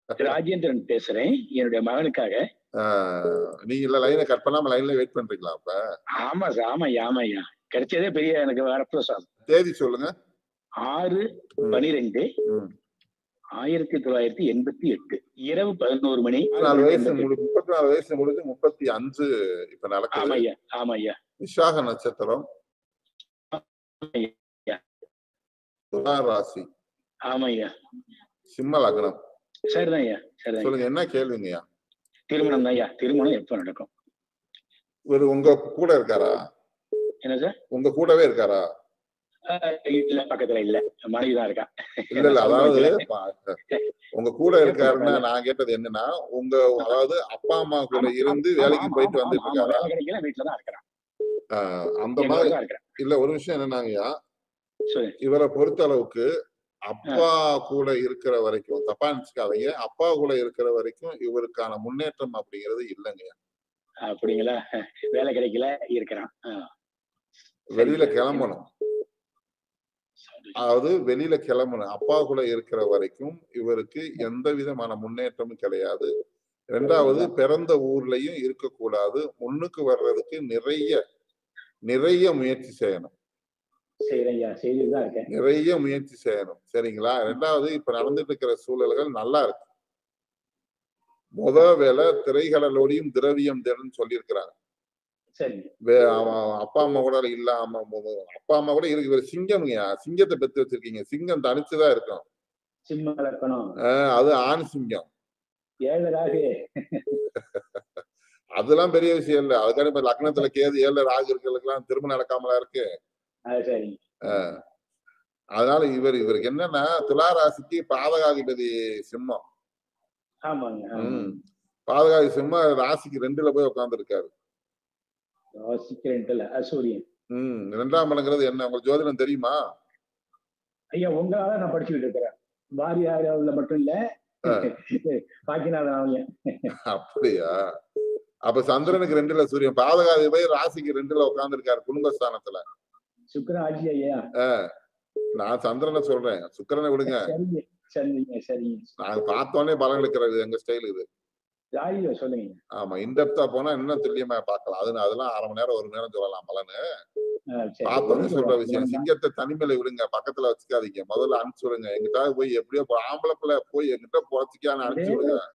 ராஜேந்திரன் பேசுறேன் என்னுடைய மகனுக்காக ஆஹ், நீங்க இல்ல லைனை கட் பண்ணாம லைன்ல வெயிட் பண்றீங்களா அப்ப ஆமா சார் ஆமா ஆமாய்யா கிடைச்சதே பெரிய எனக்கு வரப்பிரசாதம் தேதி சொல்லுங்க ஆறு ம். பனிரெண்டு ம். ஆயிரத்தி தொள்ளாயிரத்தி எண்பத்தி எட்டு இரவு பதினோரு மணி நாலு வயசு முடி முப்பத்தி நாலு வயசு முடிஞ்சு முப்பத்தி அஞ்சு இப்ப நடக்குது ஆமாய்யா ஆமாய்யா விசாக நட்சத்திரம் ஐயா. துலா ராசி ஆமாய்யா சிம்ம லக்னம் சரிதான் ஐயா சரிதான் சொல்லுங்க என்ன கேள்விங்கய்யா திருமணம் தான் ஐயா திருமணம் எப்ப நடக்கும் இவர் உங்க கூட இருக்காரா என்ன சார் உங்க கூடவே இருக்காரா ஆஹ் இல்ல பக்கத்துல இல்ல மனைவி தான் இருக்கா இல்ல இல்ல அதாவது பா- உங்க கூட இருக்காருன்னா நான் கேட்டது என்னன்னா உங்க அதாவது அப்பா அம்மா கூட இருந்து வேலைக்கு போயிட்டு வந்துட்டு இருக்காரா வேலை கிடைக்கல வீட்டுல தான் இருக்கிறான் ஆஹ் அந்த எங்களோட மாதிரி தான் இருக்கிறான் இல்ல ஒரு விஷயம் என்னன்னாங்கய்யா சரி இவரை பொறுத்த அளவுக்கு அப்பா கூட இருக்கிற வரைக்கும் தப்பா நினைச்சுக்காதீங்க அப்பா கூட இருக்கிற வரைக்கும் இவருக்கான முன்னேற்றம் அப்படிங்கிறது இல்லைங்க அப்படிங்களா வேலை கிடைக்கல இருக்கிறான் ஆஹ் வெளியில கிளம்பணும் அதாவது வெளியில கிளம்பணும் அப்பா கூட இருக்கிற வரைக்கும் இவருக்கு எந்த விதமான முன்னேற்றமும் கிடையாது ரெண்டாவது பிறந்த ஊர்லயும் இருக்கக்கூடாது முன்னுக்கு வர்றதுக்கு நிறைய நிறைய முயற்சி செய்யணும் செய்யறேன் ஐயா செய்துட்டு தான் இருக்கேன் நிறைய முயற்சி செய்யணும் சரிங்களா ரெண்டாவது இப்ப நடந்துட்டு இருக்கிற சூழல்கள் நல்லா இருக்கு முத வேலை திரைகடலோடையும் திரவியம் தேடுன்னு சொல்லியிருக்கிறாங்க சரி வே- அவன் அப்பா அம்மா கூட இல்லாம மு- அப்பா அம்மா கூட இருக்கு இவர் சிங்கம்யா சிங்கத்தை பெத்து வச்சிருக்கீங்க சிங்கம் தனிச்சுதான் இருக்கும் சிம்ம லக்கணம் ஆஹ் அது ஆண் சிங்கம் ஏழு ராகு அதெல்லாம் பெரிய விஷயம் இல்ல அதுக்கான இப்ப லக்னத்துல கேது ஏழு ராகு இருக்கிறதுக்கெல்லாம் திரும்ப நடக்காமலா இருக்கு அது சரி அதனால இவர் இவருக்கு என்னன்னா துலா ராசிக்கு பாதகாதிபதி சிம்மம் ஆமாங்க ஆமா. ம். பாதகாதி சிம்மம் ராசிக்கு ரெண்டுல போய் உட்கார்ந்து இருக்காரு சீக்கிரம் அசூரியன் ம் ரெண்டாம் இடங்கிறது என்ன உங்களுக்கு ஜோதிடம் தெரியுமா ஐயா உங்களால நான் படிச்சுக்கிட்டு இருக்கிறேன் வாரியாரில் மட்டும் இல்ல பாக்கியநாதன் அவங்க அப்படியா அப்ப சந்திரனுக்கு ரெண்டுல சூரியன் பாதகாதிபதி ராசிக்கு ரெண்டுல உட்கார்ந்து இருக்காரு குடும்பஸ்தானத்துல சுக்கரன் ஆட்சி ஐயா நான் சந்திரனை சொல்றேன் சுக்கிரனை விடுங்க சரிங்க சரிங்க சரிங்க நாங்க பார்த்தோன்னே பலன் எடுக்கிறது எங்க ஸ்டைல் இது ஜாலியா சொல்லுங்க ஆமா இன்டெப்தா போனா இன்னும் துல்லியமா பார்க்கலாம் அது அதெல்லாம் அரை மணி நேரம் ஒரு மணி நேரம் சொல்லலாம் பலனு ஆ, சரி. பார்த்தோன்னே சொல்ற விஷயம் சிங்கத்தை தனிமையில விடுங்க பக்கத்துல வச்சுக்காதீங்க முதல்ல அனுப்பிச்சு விடுங்க எங்கிட்ட போய் எப்படியோ இப்ப ஆம்பளை பிள்ளை போய் எங்கிட்ட பொழைச்சிக்கான்னு அனுப்பிச்சு விடுங்க